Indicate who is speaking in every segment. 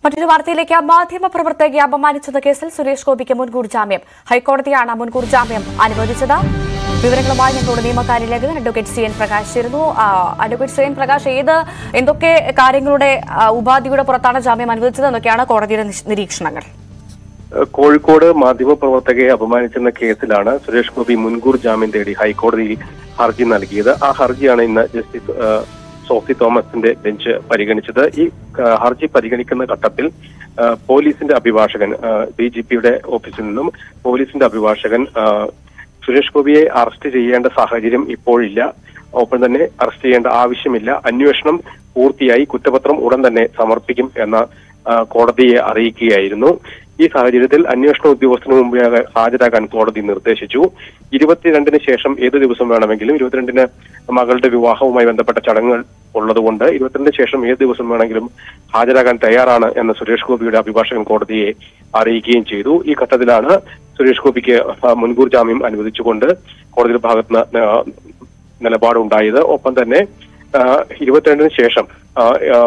Speaker 1: മറ്റൊരു വാർത്തയിലേക്ക് മാധ്യമ പ്രവർത്തകയെ അപമാനിച്ചെന്ന കേസിൽ സുരേഷ് ഗോപിക്ക് മുൻകൂർ ജാമ്യം ഹൈക്കോടതിയാണ് മുൻകൂർ ജാമ്യം അനുവദിച്ചത് വിവരങ്ങളുമായി ഞങ്ങളുടെ നിയമകാര്യ അഡ്വക്കേറ്റ് സി എൻ പ്രകാശ് ചേരുന്നു ആ, അഡ്വക്കേറ്റ് സി എൻ പ്രകാശ് ഏത് എന്തൊക്കെ കാര്യങ്ങളുടെ ആ, ഉപാധിയുടെ പുറത്താണ് ജാമ്യം അനുവദിച്ചത് എന്നൊക്കെയാണ് കോടതിയുടെ നിശ്- നിരീക്ഷണങ്ങൾ
Speaker 2: കോഴിക്കോട് മാധ്യമപ്രവർത്തകയെ അപമാനിച്ചെന്ന കേസിലാണ് സുരേഷ് ഗോപി മുൻകൂർ ജാമ്യം തേടി ഹൈക്കോടതിയിൽ ഹർജി നൽകിയത് ആ ഹർജിയാണ് ഇന്ന് ജസ്റ്റിസ് ആ, സോഫി തോമസിന്റെ ബെഞ്ച് പരിഗണിച്ചത് ഈ ആ, ഹർജി പരിഗണിക്കുന്ന ഘട്ടത്തിൽ ആ, പോലീസിന്റെ അഭിഭാഷകൻ ഡി ജി പിയുടെ ഓഫീസിൽ നിന്നും പോലീസിന്റെ അഭിഭാഷകൻ ആ, സുരേഷ് ഗോപിയെ അറസ്റ്റ് ചെയ്യേണ്ട സാഹചര്യം ഇപ്പോഴില്ല ഒപ്പം തന്നെ അറസ്റ്റ് ചെയ്യേണ്ട ആവശ്യമില്ല അന്വേഷണം പൂർത്തിയായി കുറ്റപത്രം ഉടൻ തന്നെ സമർപ്പിക്കും എന്ന ആ, കോടതിയെ അറിയിക്കുകയായിരുന്നു ഈ സാഹചര്യത്തിൽ അന്വേഷണ ഉദ്യോഗസ്ഥന് മുമ്പ് ഹാജരാകാൻ കോടതി നിർദ്ദേശിച്ചു ഇരുപത്തിരണ്ടിന് ശേഷം ഏത് ദിവസം വേണമെങ്കിലും ഇരുപത്തിരണ്ടിന് മകളുടെ വിവാഹവുമായി ബന്ധപ്പെട്ട ചടങ്ങുകൾ ഉള്ളതുകൊണ്ട് ഇരുപത്തിരണ്ടിന് ശേഷം ഏത് ദിവസം വേണമെങ്കിലും ഹാജരാകാൻ തയ്യാറാണ് എന്ന് സുരേഷ് ഗോപിയുടെ അഭിഭാഷകൻ കോടതിയെ അറിയിക്കുകയും ചെയ്തു ഈ ഘട്ടത്തിലാണ് സുരേഷ് ഗോപിക്ക് ആ, മുൻകൂർ ജാമ്യം അനുവദിച്ചുകൊണ്ട് കോടതിയുടെ ഭാഗത്ത് നിലപാടുണ്ടായത് ഒപ്പം തന്നെ ആ, ഇരുപത്തിരണ്ടിന് ശേഷം ആ, ആ,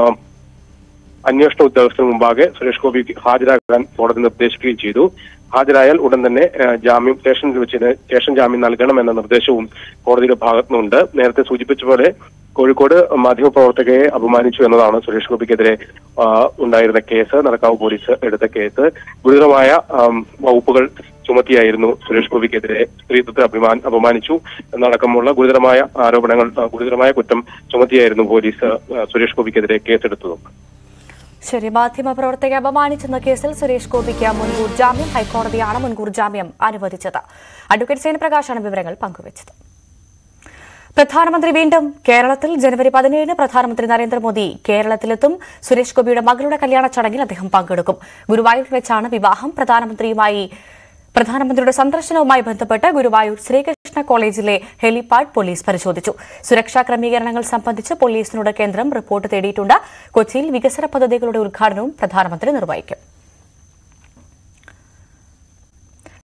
Speaker 2: അന്വേഷണ ഉദ്യോഗസ്ഥന് മുമ്പാകെ സുരേഷ് ഗോപിക്ക് ഹാജരാകാൻ കോടതി നിർദ്ദേശിക്കുകയും ചെയ്തു ഹാജരായാൽ ഉടൻ തന്നെ ആ, ജാമ്യം സ്റ്റേഷനിൽ വെച്ച് സ്റ്റേഷൻ ജാമ്യം നൽകണമെന്ന നിർദ്ദേശവും കോടതിയുടെ ഭാഗത്തുനിന്നുണ്ട് നേരത്തെ സൂചിപ്പിച്ച പോലെ കോഴിക്കോട് മാധ്യമപ്രവർത്തകയെ അപമാനിച്ചു എന്നതാണ് സുരേഷ് ഗോപിക്കെതിരെ ആ, ഉണ്ടായിരുന്ന കേസ് നടക്കാവ് പോലീസ് എടുത്ത കേസ് ഗുരുതരമായ ആം, വകുപ്പുകൾ ചുമത്തിയായിരുന്നു സുരേഷ് ഗോപിക്കെതിരെ സ്ത്രീത്വത്തെ അഭിമാൻ അപമാനിച്ചു എന്നടക്കമുള്ള ഗുരുതരമായ ആരോപണങ്ങൾ ആ, ഗുരുതരമായ കുറ്റം ചുമത്തിയായിരുന്നു പോലീസ് ആ, സുരേഷ് ഗോപിക്കെതിരെ കേസെടുത്തതും
Speaker 1: ശരി മാധ്യമ പ്രവർത്തകയെ അപമാനിച്ചെന്ന കേസിൽ സുരേഷ് ഗോപിക്ക് മുൻകൂർ ജാമ്യം ഹൈക്കോടതിയാണ് മുൻകൂർ ജാമ്യം അനുവദിച്ചത് അഡ്വക്കേറ്റ് സേന പ്രകാശാണ് വിവരങ്ങൾ പങ്കുവച്ചത് പ്രധാനമന്ത്രി വീണ്ടും കേരളത്തിൽ ജനുവരി പതിനേഴിന് പ്രധാനമന്ത്രി നരേന്ദ്രമോദി കേരളത്തിലെത്തും സുരേഷ് ഗോപിയുടെ മകളുടെ കല്യാണ ചടങ്ങിൽ അദ്ദേഹം പങ്കെടുക്കും ഗുരുവായൂർ വെച്ചാണ് വിവാഹം പ്രധാനമന്ത്രിയുമായി പ്രധാനമന്ത്രിയുടെ സന്ദർശനവുമായി ബന്ധപ്പെട്ട് ഗുരുവായൂർ ശ്രീകൃഷ്ണ കോളേജിലെ ഹെലിപാഡ് പോലീസ് പരിശോധിച്ചു സുരക്ഷാ ക്രമീകരണങ്ങൾ സംബന്ധിച്ച് പോലീസിനോട് കേന്ദ്രം റിപ്പോർട്ട് തേടിയിട്ടുണ്ട് കൊച്ചിയിൽ വികസന പദ്ധതികളുടെ ഉദ്ഘാടനവും പ്രധാനമന്ത്രി നിർവഹിക്കും